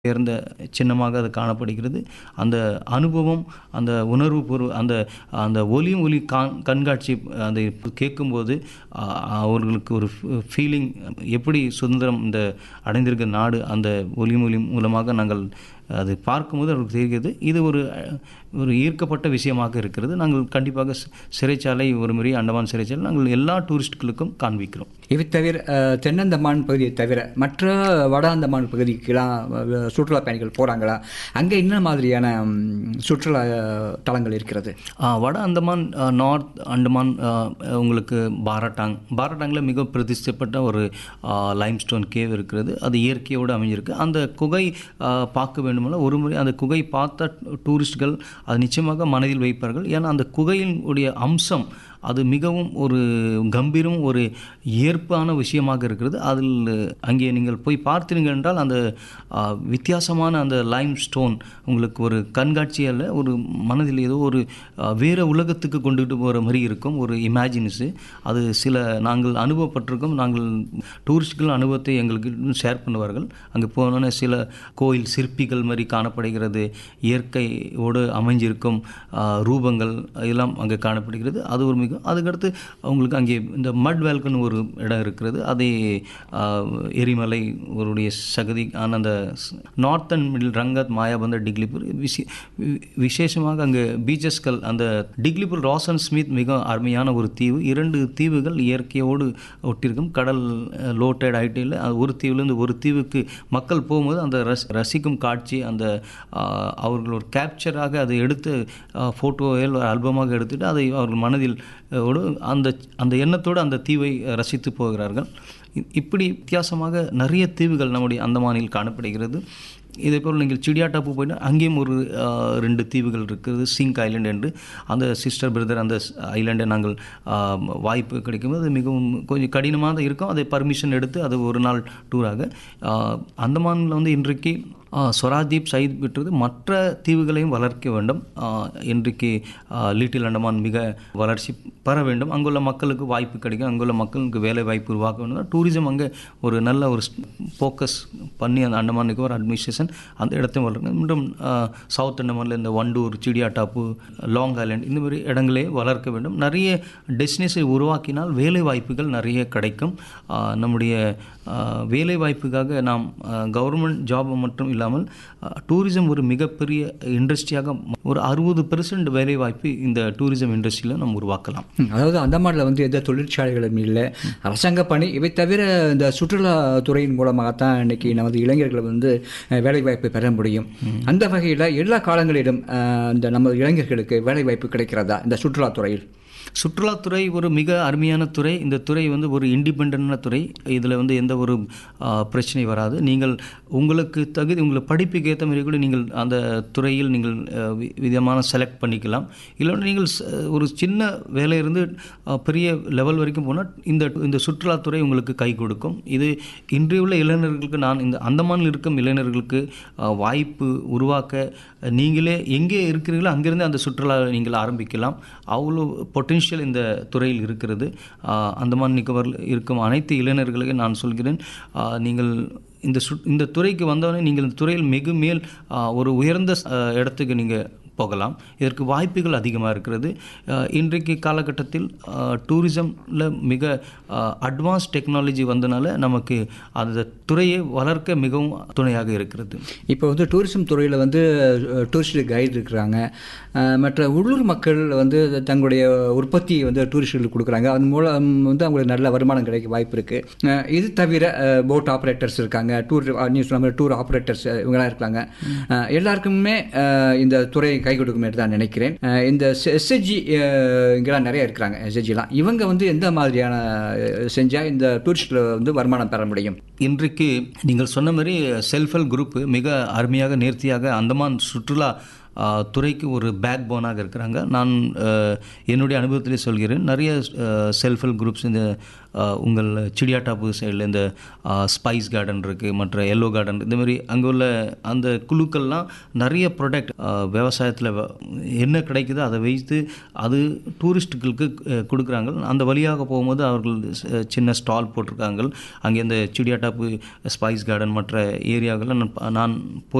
உயர்ந்த சின்னமாக அது காணப்படுகிறது அந்த அனுபவம் அந்த உணர்வு பூர்வ அந்த அந்த ஒலி ஒலி காண் கண்காட்சி அதை கேட்கும்போது அ- அவர்களுக்கு ஒரு ஃபீலிங் எப்படி சுதந்திரம் இந்த அடைந்திருக்க நாடு அந்த ஒலி மொழி மூலமாக நாங்கள் அது பார்க்கும்போது அவருக்கு தெரிகிறது இது ஒரு அஹ், ஒரு ஈர்க்கப்பட்ட விஷயமாக இருக்கிறது நாங்கள் கண்டிப்பாக சி- சிறைச்சாலை ஒரு முறை அண்டமான் சிறைச்சாலை நாங்கள் எல்லா டூரிஸ்ட்களுக்கும் காண்பிக்கிறோம் இவை தவிர அஹ், தென்னந்தமான் பகுதியை தவிர மற்ற வட அந்தமான் பகுதிக்கெல்லாம் அஹ், சுற்றுலா பயணிகள் போகிறாங்களா அங்கே என்ன மாதிரியான ம், சுற்றுலா அஹ், தலங்கள் இருக்கிறது ஆ, வட அந்தமான் ஆ, நார்த் அண்டமான் ஆ, உங்களுக்கு பாராட்டாங் பாராட்டாங்கில் மிக பிரதிஷ்டப்பட்ட ஒரு லைம்ஸ்டோன் கேவ் இருக்கிறது அது இயற்கையோடு அமைஞ்சிருக்கு அந்த குகை ஆ, பார்க்க வேண்டுமென்றால் ஒரு முறை அந்த குகை பார்த்த டூரிஸ்ட்கள் அது நிச்சயமாக மனதில் வைப்பார்கள் ஏன்னா அந்த குகையின் உடைய அம்சம் அது மிகவும் ஒரு கம்பீரம் ஒரு இயற்பான விஷயமாக இருக்கிறது அதில் அங்கே நீங்கள் போய் பார்த்தீர்கள் என்றால் அந்த ஆ, வித்தியாசமான அந்த லைம் ஸ்டோன் உங்களுக்கு ஒரு கண்காட்சி அல்ல ஒரு மனதில் ஏதோ ஒரு ஆ, வேறு உலகத்துக்கு கொண்டுகிட்டு போகிற மாதிரி இருக்கும் ஒரு இமேஜினஸு அது சில நாங்கள் அனுபவப்பட்டிருக்கோம் நாங்கள் டூரிஸ்ட்கள் அனுபவத்தை எங்களுக்கு ஷேர் பண்ணுவார்கள் அங்கே போனோன்னே சில கோயில் சிற்பிகள் மாதிரி காணப்படுகிறது இயற்கையோடு அமைஞ்சிருக்கும் ஆ, ரூபங்கள் எல்லாம் அங்கே காணப்படுகிறது அது ஒரு மிக அதுக்கடுத்து அவங்களுக்கு அங்கே இந்த மட் வேல்கன் ஒரு இடம் இருக்கிறது அதை ஆ, எரிமலை அவருடைய சகதி ஆன அந்த north and middle Rangat Mayabunder Diglipur விசே வி- விசேஷமாக அங்கே பீச்சஸ்கள் அந்த டிக்லிபூர் ராசன் ஸ்மித் மிக அருமையான ஒரு தீவு இரண்டு தீவுகள் இயற்கையோடு ஒட்டியிருக்கும் கடல் லோட்டட் ஆகிட்டில் ஒரு தீவுலேருந்து ஒரு தீவுக்கு மக்கள் போகும்போது அந்த ரஸ் ரசிக்கும் காட்சி அந்த ஆ, அவர்கள் ஒரு கேப்சராக அதை எடுத்து ஃபோட்டோவில் ஆல்பமாக எடுத்துட்டு அதை அவர்கள் மனதில் அஹ், ஓடு அந்த அந்த எண்ணத்தோடு அந்த தீவை அஹ், ரசித்து போகிறார்கள் இ- இப்படி வித்தியாசமாக நிறைய தீவுகள் நம்முடைய அந்தமானில் காணப்படுகிறது இதே போல் நீங்கள் சிடியாட்டாப்பு போயிட்டு அங்கேயும் ஒரு ஆஹ், ரெண்டு தீவுகள் இருக்கிறது சிங்க் ஐலண்ட் என்று அந்த சிஸ்டர் பிரதர் அந்த ஐலண்டை நாங்கள் ஆஹ், வாய்ப்பு கிடைக்கும்போது அது மிகவும் கொஞ்சம் கடினமாக தான் இருக்கும் அதை பர்மிஷன் எடுத்து அது ஒரு நாள் டூராக ஆஹ், அந்தமானில் வந்து இன்றைக்கு ஆஹ், ஸ்வராஜ்தீப் சைத் விட்டுறது மற்ற தீவுகளையும் வளர்க்க வேண்டும் ஆஹ், இன்றைக்கு ஆஹ், லிட்டில் அண்டமான் மிக வளர்ச்சி பெற வேண்டும் அங்குள்ள மக்களுக்கு வாய்ப்பு கிடைக்கும் அங்குள்ள மக்களுக்கு வேலை வாய்ப்பு உருவாக்க வேண்டும் டூரிசம் அங்கே ஒரு நல்ல ஒரு ஃபோக்கஸ் பண்ணி அந்த அண்டமானுக்கு ஒரு அட்மினிஸ்ட்ரேஷன் அந்த இடத்தையும் வளர்க்கணும் மீண்டும் ஆஹ், சவுத் அண்டமானில் இந்த வண்டூர் சிடியாட்டாப்பு லாங் ஐலாண்ட் இந்த மாதிரி இடங்களே வளர்க்க வேண்டும் நிறைய டெஸ்டினேஷனை உருவாக்கினால் வேலை வாய்ப்புகள் நிறைய கிடைக்கும் ஆஹ், நம்முடைய ஆஹ், வேலை வாய்ப்புக்காக நாம் கவர்மெண்ட் ஜாப் மட்டும் இல்லாமல் டூரிசம் ஒரு மிகப்பெரிய இண்டஸ்ட்ரியாக ஒரு அறுபது பெர்சன்ட் வேலை வாய்ப்பு இந்த டூரிசம் இண்டஸ்ட்ரியில் நம்ம உருவாக்கலாம் ம், அதாவது அந்தமானில் வந்து எந்த தொழிற்சாலைகளும் இல்லை அரசாங்க பணி இவை தவிர இந்த சுற்றுலாத்துறையின் மூலமாகத்தான் இன்னைக்கு நமது இளைஞர்கள் வந்து அஹ், வேலைவாய்ப்பு பெற முடியும் அந்த வகையில் எல்லா காலங்களிலும் அஹ், இந்த நமது இளைஞர்களுக்கு வேலைவாய்ப்பு கிடைக்கிறதா இந்த சுற்றுலாத்துறையில் சுற்றுலாத்துறை ஒரு மிக அருமையான துறை இந்த துறை வந்து ஒரு இண்டிபெண்டான துறை இதில் வந்து எந்த ஒரு ஆ, பிரச்சனை வராது நீங்கள் உங்களுக்கு தகுதி உங்களை படிப்புக்கு ஏற்ற மாதிரி கூட நீங்கள் அந்த துறையில் நீங்கள் ஆ, வி- விதமான செலக்ட் பண்ணிக்கலாம் இல்லைன்னா நீங்கள் ச- ஒரு சின்ன வேலையிலிருந்து ஆ, பெரிய லெவல் வரைக்கும் போனால் இந்த இந்த சுற்றுலாத்துறை உங்களுக்கு கை கொடுக்கும் இது இன்றைய உள்ள இளைஞர்களுக்கு நான் இந்த அந்தமானில் இருக்கும் இளைஞர்களுக்கு ஆ, வாய்ப்பு உருவாக்க நீங்களே எங்கே இருக்கிறீர்களோ அங்கிருந்து அந்த சுற்றுலா நீங்கள் ஆரம்பிக்கலாம் அவ்வளோ பொட்டென்ஷியல் இந்த துறையில் இருக்கிறது ஆஹ் அந்தமான் நிக்கோபாரில் இருக்கும் அனைத்து இளைஞர்களுக்கு நான் சொல்கிறேன் ஆஹ் நீங்கள் இந்த சு இந்த துறைக்கு வந்தவொடனே நீங்கள் இந்த துறையில் மிக மேல் ஆஹ் ஒரு உயர்ந்த ஆஹ் இடத்துக்கு நீங்கள் போகலாம் இதற்கு வாய்ப்புகள் அதிகமாக இருக்கிறது ஆஹ் இன்றைக்கு காலகட்டத்தில் டூரிசமில் மிக அட்வான்ஸ் டெக்னாலஜி வந்தனால நமக்கு அந்த துறையை வளர்க்க மிகவும் துணையாக இருக்கிறது இப்போ வந்து டூரிசம் துறையில் வந்து அஹ், டூரிஸ்ட் கைடு இருக்கிறாங்க அஹ், மற்ற உள்ளூர் மக்கள் வந்து தங்களுடைய உற்பத்தியை வந்து டூரிஸ்டுகளுக்கு கொடுக்குறாங்க அதன் மூலம் வந்து அவங்களுக்கு நல்ல வருமானம் கிடைக்க வாய்ப்பு இருக்குது இது தவிர போட் ஆப்ரேட்டர்ஸ் இருக்காங்க டூர் நியூஸ் சொன்ன மாதிரி டூர் ஆப்ரேட்டர்ஸ் இவங்களாம் இருக்காங்க அஹ், எல்லாருக்குமே அஹ், இந்த துறை கை கொடுக்கும் என்று தான் நினைக்கிறேன் அஹ், இந்த எஸ்எஸ்ஜி இங்கெல்லாம் நிறைய இருக்கிறாங்க எஸ்எஸ்ஜிலாம் இவங்க வந்து எந்த மாதிரியான செஞ்சால் இந்த டூரிஸ்டில் வந்து வருமானம் பெற முடியும் இன்றைக்கு நீங்கள் சொன்ன மாதிரி செல்ஃப் ஹெல்ப் குரூப் மிக அருமையாக நேர்த்தியாக அந்தமான் சுற்றுலா ஆ, துறைக்கு ஒரு பேக் போனாக இருக்கிறாங்க நான் ஆ, என்னுடைய அனுபவத்திலே சொல்கிறேன் நிறைய செல்ஃப் ஹெல்ப் குரூப்ஸ் இந்த ஆ, உங்கள் சிடியாட்டாப்பு சைடில் இந்த ஸ்பைஸ் கார்டன் இருக்குது மற்ற எல்லோ கார்டன் இந்த மாதிரி அங்கே உள்ள அந்த குழுக்கள்லாம் நிறைய ப்ராடக்ட் விவசாயத்தில் என்ன கிடைக்குதோ அதை வைத்து அது டூரிஸ்ட்டுகளுக்கு அஹ், கொடுக்குறாங்க அந்த வழியாக போகும்போது அவர்கள் அஹ், சின்ன ஸ்டால் போட்டிருக்காங்க அங்கே இந்த சிடியாட்டாப்பு ஸ்பைஸ் கார்டன் மற்ற ஏரியாவில் நான் நான் போய்